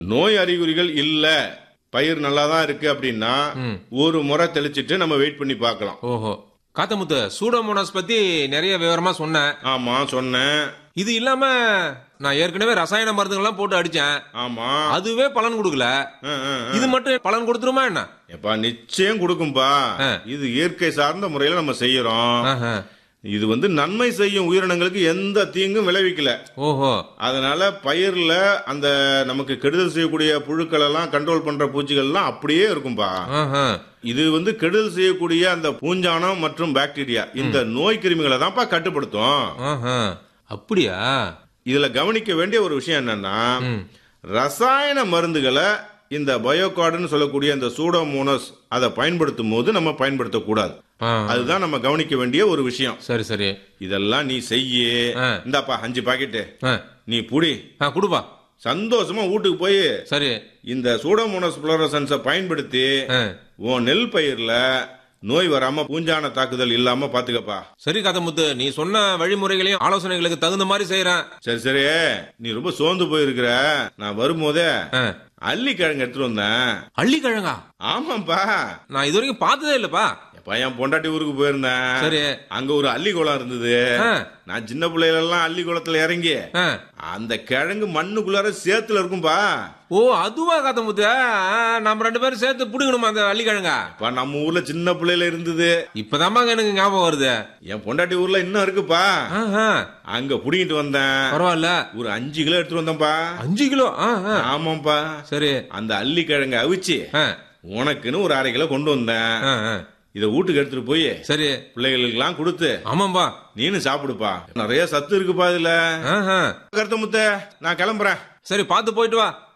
நோய் அறிகுறிகள் இல்ல பயிர் நல்லா தான் இருக்கு அப்படின்னா ஒரு முறை தெளிச்சிட்டு நம்ம வெயிட் பண்ணி பார்க்கலாம் ஓஹோ காத்தமுத்து சூடோமோனாஸ் பத்தி நிறைய விவரமா சொன்னேன் ஆமா சொன்னேன் இது இல்லாம நான் ஏற்கனவே ரசாயன மருந்துகள்லாம் போட்டு அடிச்சேன் ஆமா அதுவே பலன் கொடுக்கல ஆ, ஆ, ஆ. இது மட்டும் பலன் கொடுத்துருமா என்ன எப்பா நிச்சயம் கொடுக்கும்பா ஆ. இது இயற்கை சார்ந்த முறையில நம்ம செய்யறோம் ஆஹா. இது வந்து நன்மை செய்யும் உயிரினங்களுக்கு எந்த தீங்கும் விளைவிக்கல ஓஹோ அதனால பயிர்ல அந்த நமக்கு கெடுதல் செய்யக்கூடிய புழுக்கள் எல்லாம் கண்ட்ரோல் பண்ற பூச்சிகள் எல்லாம் அப்படியே இருக்கும்பா ஆஹா. இது வந்து கெடுதல் செய்யக்கூடிய அந்த பூஞ்சானம் மற்றும் பாக்டீரியா இந்த நோய் கிருமிகளை தான்ப்பா கட்டுப்படுத்தும் ஆஹா. அப்படியா இதுல கவனிக்க வேண்டிய ஒரு விஷயம் என்னன்னா ரசாயன மருந்துகளை இந்த பயோகார்டுன்னு சொல்லக்கூடிய இந்த சூடோமோனஸ் அதை பயன்படுத்தும் போது நம்ம பயன்படுத்தக்கூடாது ஆ. அதுதான் நம்ம கவனிக்க வேண்டிய ஒரு விஷயம் சரி சரி இதெல்லாம் நீ செய்யு ஆ. இந்தாப்பா அஞ்சு பாக்கெட்டு ஆ. நீ புடி ஆ, கொடுப்பா சந்தோஷமா வீட்டுக்கு போய் சரி இந்த சூடோமோனஸ் புளோரசன்ஸை பயன்படுத்தி ஆ. உன் நெல் பயிர்ல நோய் வராம பூஞ்சான தாக்குதல் இல்லாம பாத்துக்கப்பா சரி காத்தமுத்து நீ சொன்ன வழிமுறைகளையும் ஆலோசனைகளுக்கு தகுந்த மாதிரி செய்யறேன் சரி சரி நீ ரொம்ப சோர்ந்து போயிருக்கிற நான் வரும்போதே ஆ. அள்ளி கிழங்கு எடுத்துட்டு வந்தேன் அள்ளிக்கிழங்கா ஆமாப்பா நான் இது வரைக்கும் பார்த்ததே இல்லப்பா எப்பா என் பொண்டாட்டி ஊருக்கு போயிருந்தேன் சரி. அங்க ஒரு அள்ளி குளம் இருந்தது ஆ. நான் சின்ன பிள்ளைகள எல்லாம் அள்ளி குளத்துல இறங்கி ஆ. அந்த கிழங்கு மண்ணுக்குள்ளார சேத்துல இருக்கும்பா ஓ அதுவா காத்தமுத்து ஆ, நம்ம ரெண்டு பேரும் சேர்த்து புடுங்கணுமா அந்த அள்ளிக்கிழங்கா இப்ப நம்ம ஊர்ல சின்ன பிள்ளையில இருந்தது இப்பதாம்பாங்க எனக்கு ஞாபகம் வருது என் பொண்டாட்டி ஊர்ல இன்னும் இருக்குப்பா ஆஹா. அங்க புடிங்கிட்டு வந்தேன் பரவாயில்ல ஒரு அஞ்சு கிலோ எடுத்துட்டு வந்தேன்பா அஞ்சு கிலோ ஆ, ஆ. ஆமாப்பா சரி அந்த அள்ளி கிழங்கு அவிச்சு ஆ. உனக்குன்னு ஒரு அரை கிலோ கொண்டு வந்தேன் ஆ, ஆ. இத வீட்டுக்கு எடுத்துட்டு போய் சரி பிள்ளைகளுக்கெல்லாம் கொடுத்து ஆமாம்பா நீனும் சாப்பிடுப்பா நிறைய சத்து இருக்குப்பா இதுல ஆஹா. கருத்த முத்த நான் கிளம்புறேன் சரி பார்த்து போயிட்டு வா